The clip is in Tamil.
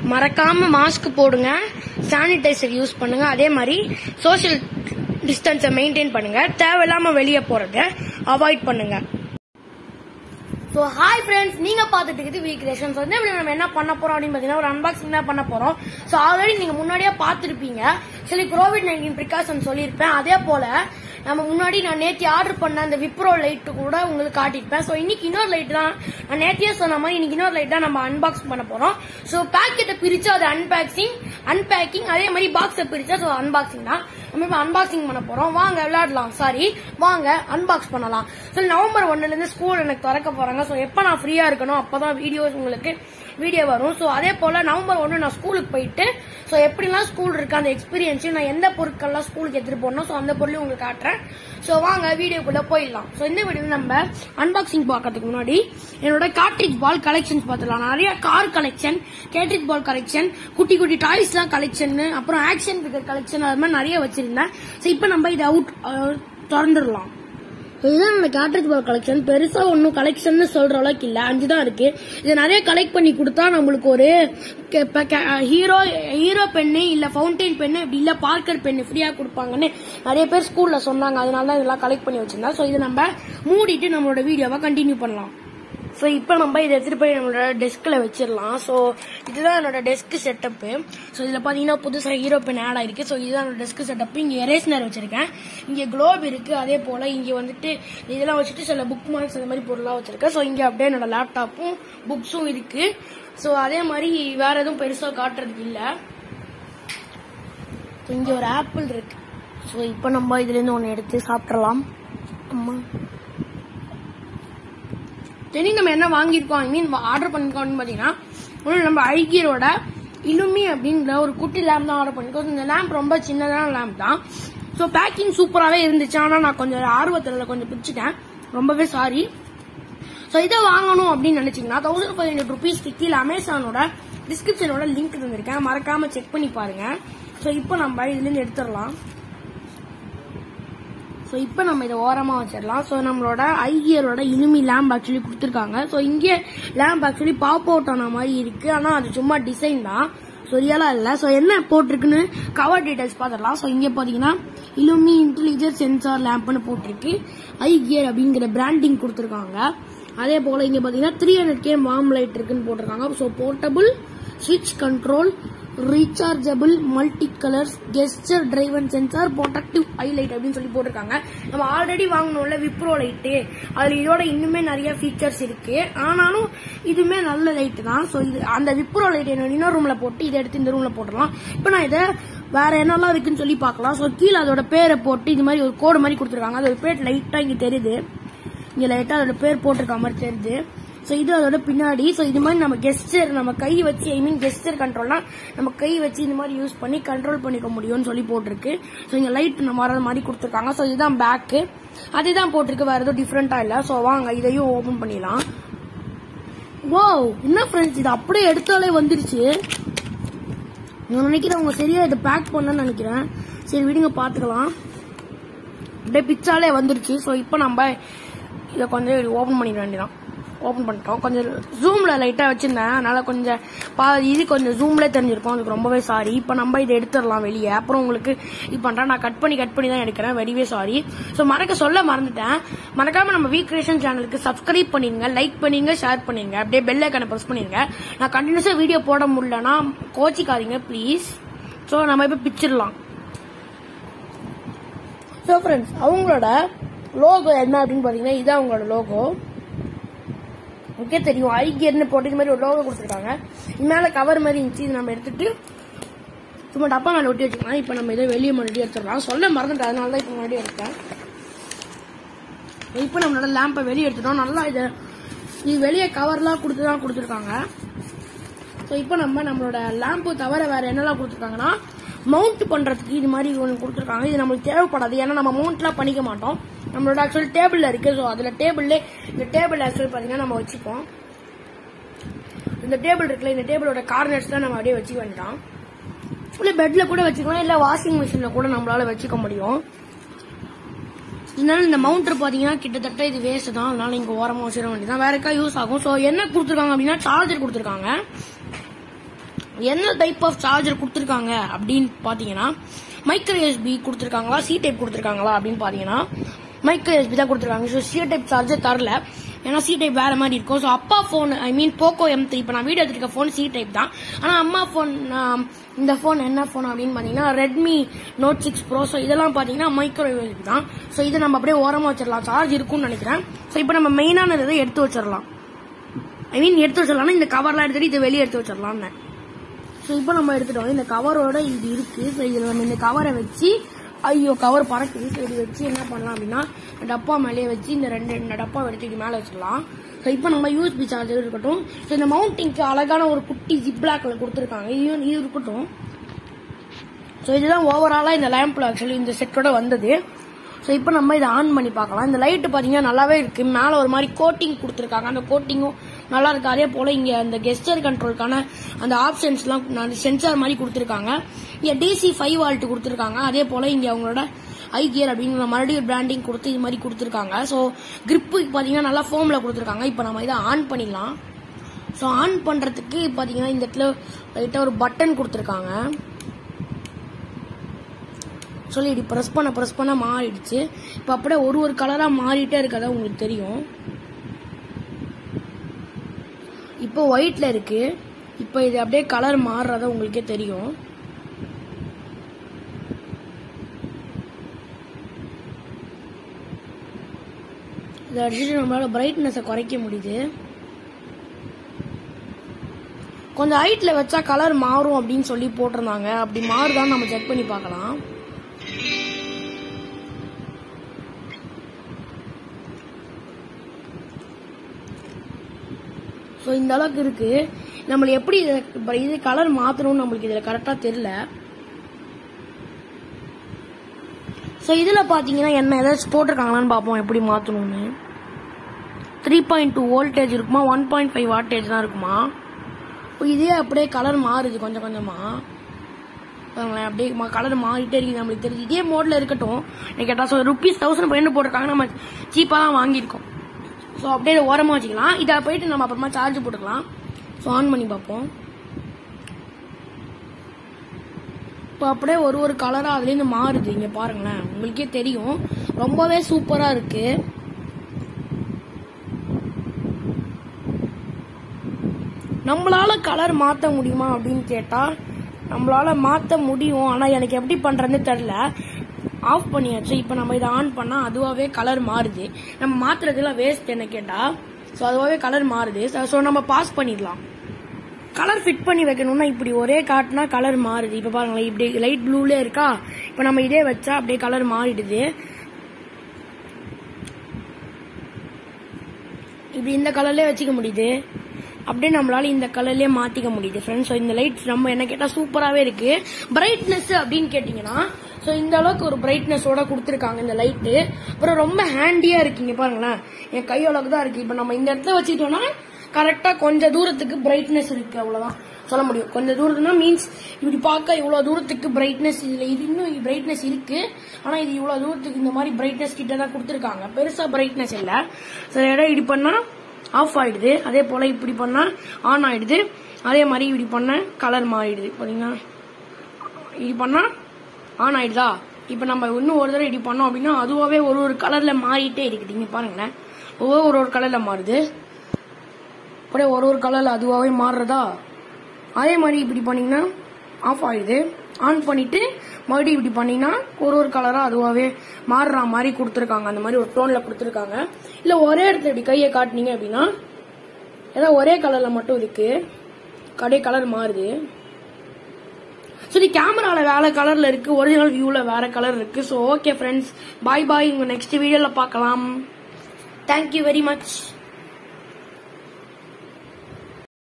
மறக்காம மாஸ்க் போடுங்க சானிடைசர் யூஸ் பண்ணுங்க அதே மாதிரி சோஷியல் டிஸ்டன்ஸை மெயின்டைன் பண்ணுங்க தேவையில்லாம வெளியே போறத அவாய்ட் பண்ணுங்க ஸோ ஹாய் ஃப்ரெண்ட்ஸ் நீங்க பார்த்துட்டு இருக்குது வீக் ரேஷன்ஸ் வந்து இப்படி நம்ம என்ன பண்ண போறோம் அப்படின்னு பார்த்தீங்கன்னா ஒரு அன்பாக்சிங் தான் பண்ண போறோம் ஸோ ஆல்ரெடி நீங்க முன்னாடியே பார்த்துருப்பீங்க சரி கோவிட் நைன்டீன் ப்ரிகாஷன் சொல்லியிருப்பேன் அதே போல நம்ம முன்னாடி நான் நேத்தி ஆர்டர் பண்ண அந்த விப்ரோ லைட் கூட உங்களுக்கு காட்டியிருப்பேன் ஸோ இன்னைக்கு இன்னொரு லைட் தான் நான் நேத்தியே சொன்ன மாதிரி இன்னைக்கு இன்னொரு லைட் தான் நம்ம அன்பாக்ஸ் பண்ண போறோம் ஸோ பேக்கெட்டை பிரிச்சு அது அன்பேக்சிங் அன்பேக்கிங் அதே மாதிரி பாக்ஸை பிரிச்சா ஸோ அன்பாக்சிங் தான் நம்ம இப்போ அன்பாக்சிங் பண்ண போறோம் வாங்க விளையாடலாம் சாரி வாங்க அன்பாக்ஸ் பண்ணலாம் ஸோ நவம்பர் ஒன்னுல இருந்து ஸ்கூல் எனக்கு திறக்க போறாங்க ஸோ எப்போ நான் ஃப்ரீயா இருக்கணும் அப்பதான் வீடியோஸ் உங்களுக்கு வீடியோ வரும் ஸோ அதே போல நவம்பர் ஒன்று நான் ஸ்கூலுக்கு போயிட்டு ஸோ எப்படிலாம் ஸ்கூல் இருக்கு அந்த எக்ஸ்பீரியன்ஸையும் நான் எந்த பொருட்கள்லாம் ஸ்கூலுக்கு எடுத்துட்டு போகணும் ஸோ அந்த பொருளையும் உங்களுக்கு காட்டுறேன் ஸோ வாங்க வீடியோக்குள்ள போயிடலாம் ஸோ இந்த வீடியோ நம்ம அன்பாக்சிங் பார்க்கறதுக்கு முன்னாடி என்னோட கார்ட்ரிட்ஜ் பால் கலெக்ஷன்ஸ் பார்த்துலாம் நிறைய car collection cartridge ball collection குட்டி குட்டி டாய்ஸ்லாம் கலெக்ஷன் அப்புறம் ஆக்ஷன் ஃபிகர் கலெக்ஷன் அது மாதிரி நிறைய வச்சிருந்தேன் ஸோ இப்போ நம்ம இதை அவுட் திறந்துடலாம் ஸோ இதுதான் என்னோட கேட்ரிட்ஜ் பால் கலெக்ஷன் பெருசா ஒன்றும் கலெக்ஷன் சொல்ற அளவுக்கு இல்ல அஞ்சு தான் இருக்கு இது நிறைய கலெக்ட் பண்ணி கொடுத்தா நம்மளுக்கு ஒரு ஹீரோ ஹீரோ பென்னு இல்ல ஃபவுண்டைன் பென்னு இப்படி இல்ல பார்க்கர் பென்னு ஃப்ரீயா கொடுப்பாங்கன்னு நிறைய பேர் ஸ்கூல்ல சொன்னாங்க அதனால தான் இதெல்லாம் கலெக்ட் பண்ணி வச்சிருந்தேன் ஸோ இதை நம்ம மூடிட்டு நம்மளோட வீடியோவை கண்டினியூ பண்ணலாம் ஸோ இப்போ நம்ம இதை எடுத்துட்டு போய் நம்மளோட டெஸ்கில் வச்சிடலாம் ஸோ இதுதான் என்னோட டெஸ்க் செட்டப்பு ஸோ இதில் பார்த்தீங்கன்னா புதுசாக ஹீரோ பென் ஆட் ஆயிருக்கு ஸோ இதுதான் என்னோட டெஸ்க் செட்டப் இங்கே எரேஸ்னர் வச்சிருக்கேன் இங்கே குளோப் இருக்கு அதே போல் இங்கே வந்துட்டு இதெல்லாம் வச்சுட்டு சில புக் மார்க்ஸ் அந்த மாதிரி பொருளாக வச்சிருக்கேன் ஸோ இங்கே அப்படியே என்னோட லேப்டாப்பும் புக்ஸும் இருக்கு ஸோ அதே மாதிரி வேற எதுவும் பெருசாக காட்டுறதுக்கு இல்லை ஸோ இங்கே ஒரு ஆப்பிள் இருக்கு ஸோ இப்போ நம்ம இதுலேருந்து ஒன்று எடுத்து சாப்பிட்றலாம் அம்மா தெரியும் நம்ம என்ன வாங்கியிருக்கோம் ஐ மீன் ஆர்டர் பண்ணிருக்கோம்னு பார்த்தீங்கன்னா ஒன்று நம்ம ஐகியரோட இலுமி அப்படிங்கிற ஒரு குட்டி லேம்ப் தான் ஆர்டர் பண்ணிருக்கோம் இந்த லேம்ப் ரொம்ப சின்னதான லேம்ப் தான் ஸோ பேக்கிங் சூப்பராகவே இருந்துச்சு ஆனால் நான் கொஞ்சம் ஆர்வத்தில் கொஞ்சம் பிடிச்சிட்டேன் ரொம்பவே சாரி ஸோ இதை வாங்கணும் அப்படின்னு நினைச்சீங்கன்னா தௌசண்ட் ஃபைவ் ஹண்ட்ரட் ருபீஸ்க்கு கீழே அமேசானோட டிஸ்கிரிப்ஷனோட லிங்க் தந்திருக்கேன் மறக்காம செக் பண்ணி பாருங்க ஸோ இப்போ நம்ம இதுலேருந்து எடுத்துடலாம் ஸோ இப்போ நம்ம இதை ஓரமாக வச்சிடலாம் ஸோ நம்மளோட ஐகியரோட இனிமி லேம்ப் ஆக்சுவலி கொடுத்துருக்காங்க ஸோ இங்கே லேம்ப் ஆக்சுவலி பாப் அவுட் ஆன மாதிரி இருக்கு ஆனால் அது சும்மா டிசைன் தான் ஸோ ரியலாக இல்லை ஸோ என்ன போட்டிருக்குன்னு கவர் டீடைல்ஸ் பார்த்துடலாம் ஸோ இங்கே பார்த்தீங்கன்னா இலுமி இன்டெலிஜென்ட் சென்சார் லேம்ப்னு போட்டிருக்கு ஐ கியர் அப்படிங்கிற பிராண்டிங் கொடுத்துருக்காங்க அதே போல் இங்கே பார்த்தீங்கன்னா three hundred K warm light இருக்குன்னு போட்டிருக்காங்க ஸோ போர்ட்டபிள் ஸ்விட்ச் control rechargeable multi colours gesture driven sensor productive highlight அப்படின்னு சொல்லி போட்டிருக்காங்க நம்ம ஆல்ரெடி வாங்கணும்ல விப்ரோ லைட்டு அதுல இதோட இன்னுமே நிறைய ஃபீச்சர்ஸ் இருக்கு ஆனாலும் இதுவுமே நல்ல லைட் தான் ஸோ இது அந்த விப்ரோ லைட் என்னோட இன்னொரு ரூம்ல போட்டு இதை எடுத்து இந்த ரூம்ல போட்டுடலாம் இப்போ நான் இதை வேற என்னெல்லாம் இருக்குன்னு சொல்லி பார்க்கலாம் ஸோ கீழே அதோட பேரை போட்டு இது மாதிரி ஒரு கோடு மாதிரி கொடுத்துருக்காங்க அதோட பேர் லைட்டா இங்க தெரியுது இங்க லைட்டா அதோட பேர் போட்டிருக்க மாதிரி தெரியுது ஸோ இது அதோட பின்னாடி ஸோ இது மாதிரி நம்ம கெஸ்டர் நம்ம கை வச்சு ஐ மீன் கெஸ்டர் கண்ட்ரோல்னா நம்ம கை வச்சு இந்த மாதிரி யூஸ் பண்ணி கண்ட்ரோல் பண்ணிக்க முடியும்னு சொல்லி போட்டிருக்கு ஸோ இங்க லைட் நம்ம வர மாதிரி கொடுத்துருக்காங்க ஸோ இதுதான் பேக்கு அதுதான் போட்டிருக்கு வேற எதுவும் டிஃப்ரெண்டா இல்லை ஸோ வாங்க இதையும் ஓபன் பண்ணிடலாம் வோ என்ன ஃப்ரெண்ட்ஸ் இது அப்படியே எடுத்தாலே வந்துருச்சு நான் நினைக்கிறேன் அவங்க சரியா இதை பேக் பண்ணலன்னு நினைக்கிறேன் சரி விடுங்க பாத்துக்கலாம் அப்படியே பிச்சாலே வந்துருச்சு ஸோ இப்போ நம்ம இதை கொஞ்சம் ஓபன் பண்ணிட வேண்டியதான் ஓபன் பண்ணிட்டோம் கொஞ்சம் ஜூம்ல லைட்டா வச்சிருந்தேன் அதனால கொஞ்சம் பா இது கொஞ்சம் ஜூம்ல தெரிஞ்சிருக்கும் அதுக்கு ரொம்பவே சாரி இப்போ நம்ம இதை எடுத்துடலாம் வெளியே அப்புறம் உங்களுக்கு இது பண்றேன் நான் கட் பண்ணி கட் பண்ணி தான் எடுக்கிறேன் வெரிவே சாரி ஸோ மறக்க சொல்ல மறந்துட்டேன் மறக்காம நம்ம வீக் கிரியேஷன் சேனலுக்கு சப்ஸ்கிரைப் பண்ணிருங்க லைக் பண்ணிருங்க ஷேர் பண்ணிருங்க அப்படியே பெல் ஐக்கனை ப்ரெஸ் பண்ணிருங்க நான் கண்டினியூஸா வீடியோ போட முடியலன்னா கோச்சிக்காதீங்க ப்ளீஸ் ஸோ நம்ம இப்போ பிச்சிடலாம் ஸோ ஃப்ரெண்ட்ஸ் அவங்களோட லோகோ என்ன அப்படின்னு பார்த்தீங்கன்னா இது அவங்களோட லோகோ ஓகே தெரியும் ஐகியர்னு போட்டு இது மாதிரி ஒரு லோகோ கொடுத்துருக்காங்க இது மேலே கவர் மாதிரி இருந்துச்சு இது நம்ம எடுத்துட்டு சும்மா டப்பா மேலே ஒட்டி வச்சுக்கலாம் இப்போ நம்ம இதை வெளியே மறுபடியும் எடுத்துடலாம் சொல்ல மறந்துட்டேன் அதனால தான் இப்போ மறுபடியும் எடுத்தேன் இப்போ நம்மளோட லேம்பை வெளியே எடுத்துட்டோம் நல்லா இதை இது வெளியே கவர்லாம் கொடுத்து தான் கொடுத்துருக்காங்க ஸோ இப்போ நம்ம நம்மளோட லேம்பு தவிர வேற என்னெல்லாம் கொடுத்துருக்காங்கன்னா மவுண்ட் பண்றதுக்கு இது மாதிரி ஒன்று கொடுத்துருக்காங்க இது நம்மளுக்கு தேவைப்படாது ஏன்னா நம்ம மவுண்ட்லாம் பண்ணிக்க மாட்டோம் நம்மளோட ஆக்சுவல் டேபிள்ல இருக்கு ஸோ அதுல டேபிள்ல இந்த டேபிள் ஆக்சுவல் பாத்தீங்கன்னா நம்ம வச்சுப்போம் இந்த டேபிள் இருக்குல்ல இந்த டேபிளோட கார்னர்ஸ் தான் நம்ம அப்படியே வச்சுக்க வேண்டாம் இல்ல பெட்ல கூட வச்சுக்கலாம் இல்ல வாஷிங் மிஷின்ல கூட நம்மளால வச்சுக்க முடியும் இதனால இந்த மவுண்டர் பாத்தீங்கன்னா கிட்டத்தட்ட இது வேஸ்ட் தான் அதனால இங்க ஓரமா வச்சிட வேண்டியதான் வேற எக்கா யூஸ் ஆகும் ஸோ என்ன கொடுத்துருக்காங்க அப்படின்னா சார்ஜர் கொடுத்துருக்காங்க என்ன டைப் ஆஃப் சார்ஜர் கொடுத்துருக்காங்க அப்படின்னு பார்த்தீங்கன்னா மைக்ரோ எஸ்பி கொடுத்துருக்காங்களா சி டைப் கொடுத்துருக்காங்களா அப்படின்னு பார்த்தீங்கன்னா மைக்ரோ எஸ்பி தான் கொடுத்துருக்காங்க ஸோ சி டைப் சார்ஜர் தரல ஏன்னா சி டைப் வேற மாதிரி இருக்கும் ஸோ அப்பா phone I mean Poco M three இப்போ நான் வீடியோ எடுத்துருக்க ஃபோன் சி டைப் தான் ஆனால் அம்மா ஃபோன் இந்த ஃபோன் என்ன ஃபோன் அப்படின்னு பார்த்தீங்கன்னா Redmi Note six Pro so இதெல்லாம் பார்த்தீங்கன்னா மைக்ரோ எஸ்பி தான் ஸோ இதை நம்ம அப்படியே ஓரமாக வச்சிடலாம் சார்ஜ் இருக்கும்னு நினைக்கிறேன் ஸோ இப்போ நம்ம மெயினான இதை எடுத்து வச்சிடலாம் ஐ மீன் எடுத்து வச்சிடலாம்னா இந்த கவர்லாம் எடுத்துட்டு இதை வெளியே எடுத்து வச்சிடலாம்னு ஸோ இப்போ நம்ம எடுத்துட்டோம் இந்த கவரோட இது இருக்கு ஸோ இதில் நம்ம இந்த கவரை வச்சு ஐயோ கவர் பறக்குது ஸோ இது வச்சு என்ன பண்ணலாம் அப்படின்னா டப்பா மேலேயே வச்சு இந்த ரெண்டு ரெண்டு டப்பா எடுத்து இது மேலே வச்சிடலாம் ஸோ இப்போ நம்ம யூஎஸ்பி சார்ஜர் இருக்கட்டும் ஸோ இந்த மவுண்டிங்க்கு அழகான ஒரு குட்டி ஜிப்லாக்ல கொடுத்துருக்காங்க இது இது இருக்கட்டும் ஸோ இதுதான் ஓவராலாக இந்த லேம்பில் ஆக்சுவலி இந்த செட்டோட வந்தது ஸோ இப்போ நம்ம இதை ஆன் பண்ணி பார்க்கலாம் இந்த லைட்டு பார்த்தீங்கன்னா நல்லாவே இருக்கு மேலே ஒரு மாதிரி கோட்டிங் கொடுத்துருக்காங்க அந்த கோட்டிங்கும் நல்லா இருக்கு அதே போல இங்க அந்த கெஸ்டர் கண்ட்ரோலுக்கான அந்த ஆப்ஷன்ஸ்லாம் சென்சார் மாதிரி கொடுத்துருக்காங்க இங்க டிசி ஃபைவ் வால்ட் கொடுத்துருக்காங்க அதே போல இங்க அவங்களோட ஐ கியர் அப்படின்னு மறுபடியும் பிராண்டிங் கொடுத்து இது மாதிரி கொடுத்துருக்காங்க ஸோ கிரிப்பு பார்த்தீங்கன்னா நல்லா ஃபோமில் கொடுத்துருக்காங்க இப்போ நம்ம இதை ஆன் பண்ணிடலாம் ஸோ ஆன் பண்ணுறதுக்கு பார்த்தீங்கன்னா இந்த இடத்துல லைட்டாக ஒரு பட்டன் கொடுத்துருக்காங்க சொல்லி இப்படி ப்ரெஸ் பண்ண ப்ரெஸ் பண்ண மாறிடுச்சு இப்போ அப்படியே ஒரு ஒரு கலராக மாறிட்டே இருக்கதா உங்களுக்கு தெரியும் இப்போ ஒயிட்ல இருக்கு இப்போ இது அப்படியே கலர் மாறுறதா உங்களுக்கே தெரியும் இதை அடிச்சுட்டு நம்மளால பிரைட்னஸை குறைக்க முடியுது கொஞ்சம் ஹைட்ல வச்சா கலர் மாறும் அப்படின்னு சொல்லி போட்டிருந்தாங்க அப்படி மாறுதான்னு நம்ம செக் பண்ணி பார்க்கலாம் ஸோ இந்த அளவுக்கு இருக்கு நம்மள எப்படி இதை இப்ப இது கலர் மாத்தணும்னு நம்மளுக்கு இதுல கரெக்டா தெரியல ஸோ இதுல பாத்தீங்கன்னா என்ன ஏதாச்சும் போட்டிருக்காங்களான்னு பார்ப்போம் எப்படி மாத்தணும்னு த்ரீ பாயிண்ட் டூ வோல்டேஜ் இருக்குமா ஒன் பாயிண்ட் ஃபைவ் வாட்டேஜ் தான் இருக்குமா இப்போ இதே அப்படியே கலர் மாறுது கொஞ்சம் கொஞ்சமா பாருங்களேன் அப்படியே கலர் மாறிட்டே இருக்கு நம்மளுக்கு தெரியுது இதே மோட்ல இருக்கட்டும் எனக்கு கேட்டா ஸோ ருபீஸ் தௌசண்ட் பன்னெண்டு போட்டிருக்காங்க நம்ம சீப்பாக தான் வாங்கியிருக்கோம் ஸோ அப்படியே இதை ஓரமாக வச்சுக்கலாம் இதை போயிட்டு நம்ம அப்புறமா சார்ஜ் போட்டுக்கலாம் ஸோ ஆன் பண்ணி பார்ப்போம் இப்போ அப்படியே ஒரு ஒரு கலராக அதுலேருந்து மாறுது இங்கே பாருங்களேன் உங்களுக்கே தெரியும் ரொம்பவே சூப்பராக இருக்கு நம்மளால கலர் மாற்ற முடியுமா அப்படின்னு கேட்டால் நம்மளால மாற்ற முடியும் ஆனால் எனக்கு எப்படி பண்ணுறதுன்னு தெரில ஆஃப் பண்ணியாச்சு இப்போ நம்ம இதை ஆன் பண்ணால் அதுவாகவே கலர் மாறுது நம்ம மாற்றுறதுலாம் வேஸ்ட் என்ன கேட்டால் ஸோ அதுவாகவே கலர் மாறுது ஸோ நம்ம பாஸ் பண்ணிடலாம் கலர் ஃபிட் பண்ணி வைக்கணும்னா இப்படி ஒரே காட்டினா கலர் மாறுது இப்போ பாருங்களேன் இப்படி லைட் ப்ளூலே இருக்கா இப்போ நம்ம இதே வச்சா அப்படியே கலர் மாறிடுது இப்படி இந்த கலர்லேயே வச்சுக்க முடியுது அப்படியே நம்மளால இந்த கலர்லயே மாத்திக்க முடியுது ஃப்ரெண்ட்ஸ் ஸோ இந்த லைட் நம்ம என்ன கேட்டா சூப்பராகவே இருக்கு பிரைட்னஸ் அப்படின்னு கேட்டிங்கன்னா ஸோ இந்த அளவுக்கு ஒரு பிரைட்னஸோட கொடுத்துருக்காங்க இந்த லைட்டு அப்புறம் ரொம்ப ஹேண்டியா இருக்கீங்க பாருங்களேன் என் கை அளவுக்கு தான் இருக்கு இப்போ நம்ம இந்த இடத்துல வச்சுக்கிட்டோம்னா கரெக்டா கொஞ்சம் தூரத்துக்கு பிரைட்னஸ் இருக்கு அவ்வளவுதான் சொல்ல முடியும் கொஞ்சம் தூரத்துனா மீன்ஸ் இப்படி பார்க்க இவ்வளவு தூரத்துக்கு பிரைட்னஸ் இதுல இது இன்னும் பிரைட்னஸ் இருக்கு ஆனா இது இவ்வளவு தூரத்துக்கு இந்த மாதிரி பிரைட்னஸ் கிட்ட தான் கொடுத்துருக்காங்க பெருசா பிரைட்னஸ் இல்ல சில இடம் இப்படி பண்ணா ஆஃப் ஆயிடுது அதே போல இப்படி பண்ணா ஆன் ஆயிடுது அதே மாதிரி இப்படி பண்ண கலர் மாறிடுது பாத்தீங்கன்னா இப்படி பண்ணா ஆன் ஆயிடுதா இப்ப நம்ம இன்னும் ஒரு தடவை இப்படி பண்ணோம் அப்படின்னா அதுவாவே ஒரு ஒரு கலர்ல மாறிட்டே இருக்குது இங்க பாருங்களேன் ஒவ்வொரு ஒரு ஒரு கலர்ல மாறுது அப்படியே ஒரு ஒரு கலர்ல அதுவாகவே மாறுறதா அதே மாதிரி இப்படி பண்ணீங்கன்னா ஆஃப் ஆயிடுது ஆன் பண்ணிட்டு மறுபடியும் இப்படி பண்ணீங்கன்னா ஒரு ஒரு கலரா அதுவாகவே மாறுற மாதிரி கொடுத்துருக்காங்க அந்த மாதிரி ஒரு டோன்ல கொடுத்துருக்காங்க இல்ல ஒரே இடத்துல இப்படி கையை காட்டுனீங்க அப்படின்னா ஏதோ ஒரே கலர்ல மட்டும் இருக்கு கடை கலர் மாறுது சரி கேமரால வேற கலர்ல இருக்கு ஒரிஜினல் வியூல வேற கலர் இருக்கு so okay friends bye bye உங்க நெக்ஸ்ட் வீடியோல பார்க்கலாம் தேங்க்யூ வெரி மச்